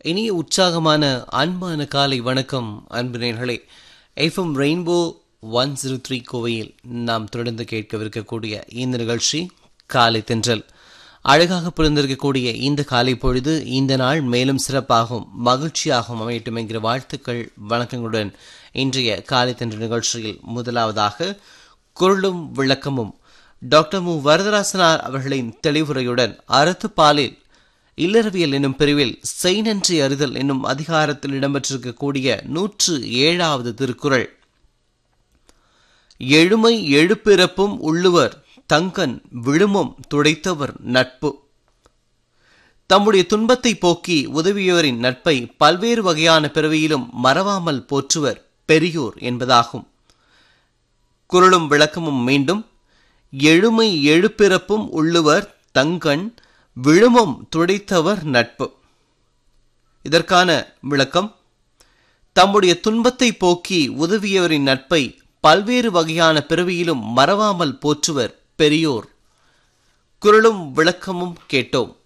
இனிய உற்சாகமான அன்பான காலை வணக்கம் அன்பு நேர்களே FM rainbow one zero three கோவையில் நாம் தொடர்ந்து கேட்கவிருக்கக்கூடிய இந்த நிகழ்ச்சி காலை தென்றல் அழகாக புரிந்திருக்கக்கூடிய இந்த காலை பொழுது இந்த நாள் மேலும் சிறப்பாகவும் மகிழ்ச்சியாகவும் அமையட்டும் என்கிற வாழ்த்துக்கள் வணக்கங்களுடன் இன்றைய காலை தென்றல் நிகழ்ச்சியில் முதலாவதாக குரலும் விளக்கமும் டாக்டர் மு வரதராசனார் அவர்களின் தெளிவுரையுடன் அறத்துப்பாலில் இல்லறவியல் என்னும் பிரிவில் செய்நன்றி அறிதல் என்னும் அதிகாரத்தில் இடம்பெற்றிருக்கக்கூடிய நூற்று ஏழாவது திருக்குறள் எழுமை எழுப்பிறப்பும் உள்ளுவர் தங்கன் விழுமம் துடைத்தவர் நட்பு தம்முடைய துன்பத்தை போக்கி உதவியவரின் நட்பை பல்வேறு வகையான பிறவியிலும் மறவாமல் போற்றுவர் பெரியோர் என்பதாகும் குரலும் விளக்கமும் மீண்டும் எழுமை எழுப்பிறப்பும் உள்ளுவர் தங்கண் விழுமம் துடைத்தவர் நட்பு இதற்கான விளக்கம் தம்முடைய துன்பத்தை போக்கி உதவியவரின் நட்பை பல்வேறு வகையான பிறவியிலும் மறவாமல் போற்றுவர் பெரியோர் குரலும் விளக்கமும் கேட்டோம்